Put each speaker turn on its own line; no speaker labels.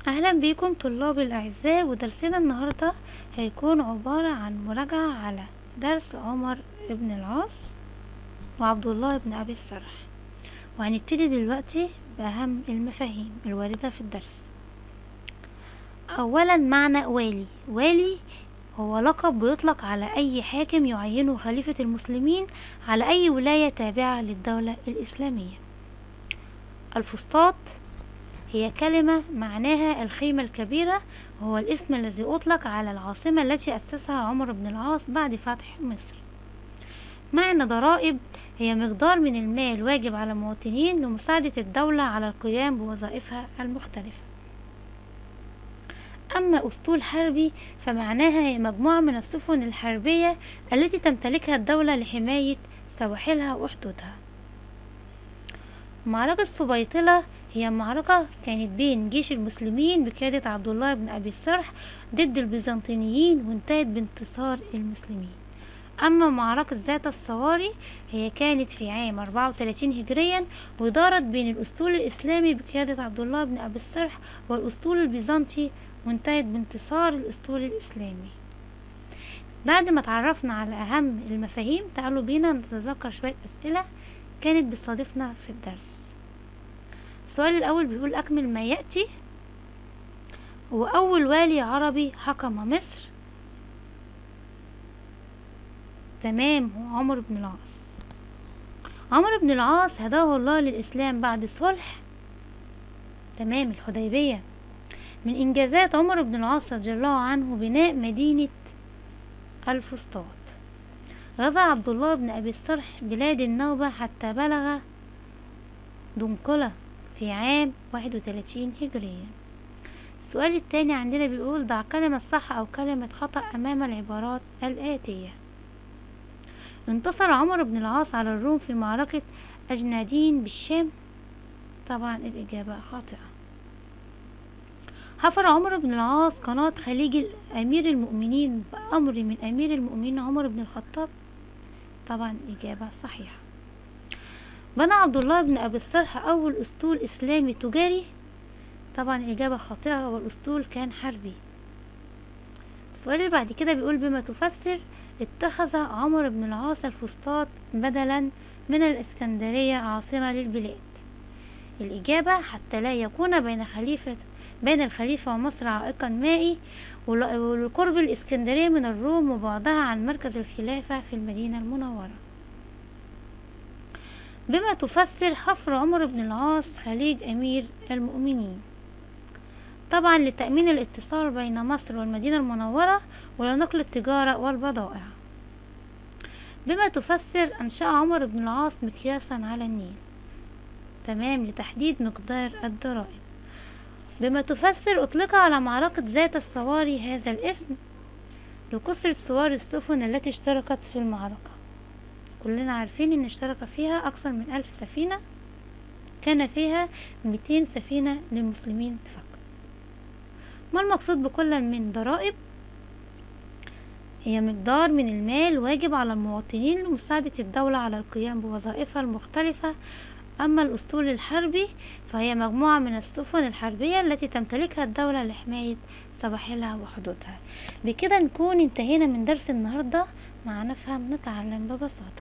اهلا بيكم طلاب الاعزاء ودرسنا النهاردة هيكون عبارة عن مراجعة على درس عمر بن العاص وعبد الله بن ابي السرح وهنبتدي دلوقتي باهم المفاهيم الواردة في الدرس اولا معنى والي والي هو لقب بيطلق على اي حاكم يعينه خليفة المسلمين على اي ولاية تابعة للدولة الاسلامية الفسطاط هي كلمة معناها الخيمة الكبيرة وهو الاسم الذي أطلق على العاصمة التي أسسها عمر بن العاص بعد فتح مصر معنى ضرائب هي مقدار من المال واجب على المواطنين لمساعدة الدولة على القيام بوظائفها المختلفة أما أسطول حربي فمعناها هي مجموعة من السفن الحربية التي تمتلكها الدولة لحماية سواحلها وحدودها معركة سبيطلة هي معركة كانت بين جيش المسلمين بقيادة عبد الله بن أبي السرح ضد البيزنطيين وانتهت بانتصار المسلمين أما معركة ذات الصواري هي كانت في عام 34 هجريا ودارت بين الأسطول الإسلامي بقيادة عبد الله بن أبي السرح والأسطول البيزنطي وانتهت بانتصار الأسطول الإسلامي بعد ما تعرفنا على أهم المفاهيم تعالوا بينا نتذكر شوية أسئلة كانت بتصادفنا في الدرس السؤال الأول بيقول أكمل ما يأتي هو أول والي عربي حكم مصر تمام هو عمر بن العاص عمر بن العاص هداه الله للإسلام بعد صلح تمام الحديبية من إنجازات عمر بن العاص رضي الله عنه بناء مدينة الفسطاط غزا عبد الله بن أبي السرح بلاد النوبة حتى بلغ دنقلة في عام واحد وتلاتين هجريا السؤال التاني عندنا بيقول ضع كلمة صح أو كلمة خطأ أمام العبارات الآتية انتصر عمر بن العاص على الروم في معركة أجنادين بالشام طبعا الإجابة خاطئة حفر عمر بن العاص قناة خليج أمير المؤمنين بأمر من أمير المؤمنين عمر بن الخطاب طبعا إجابة صحيحة بنى عبد الله بن أبي السرح أول أسطول إسلامي تجاري طبعا إجابة خاطئة والأسطول كان حربي السؤال اللي بعد كده بيقول بما تفسر اتخذ عمر بن العاص الفسطاط بدلا من الإسكندرية عاصمة للبلاد الإجابة حتى لا يكون بين خليفة بين الخليفة ومصر عائقا مائي ولقرب الإسكندرية من الروم وبعدها عن مركز الخلافة في المدينة المنورة بما تفسر حفر عمر بن العاص خليج أمير المؤمنين طبعا لتأمين الاتصال بين مصر والمدينة المنورة ولنقل التجارة والبضائع بما تفسر أنشأ عمر بن العاص مقياسا على النيل تمام لتحديد مقدار الضرائب بما تفسر أطلق على معركة ذات الصواري هذا الاسم لكثرة صور السفن التي اشتركت في المعركة كلنا عارفين ان اشترك فيها أكثر من ألف سفينة كان فيها ميتين سفينة للمسلمين فقط ما المقصود بكل من ضرائب هي مقدار من المال واجب على المواطنين لمساعدة الدولة على القيام بوظائفها المختلفة أما الأسطول الحربي فهي مجموعة من السفن الحربية التي تمتلكها الدولة لحماية سواحلها وحدودها بكده نكون انتهينا من درس النهاردة مع نفهم نتعلم ببساطة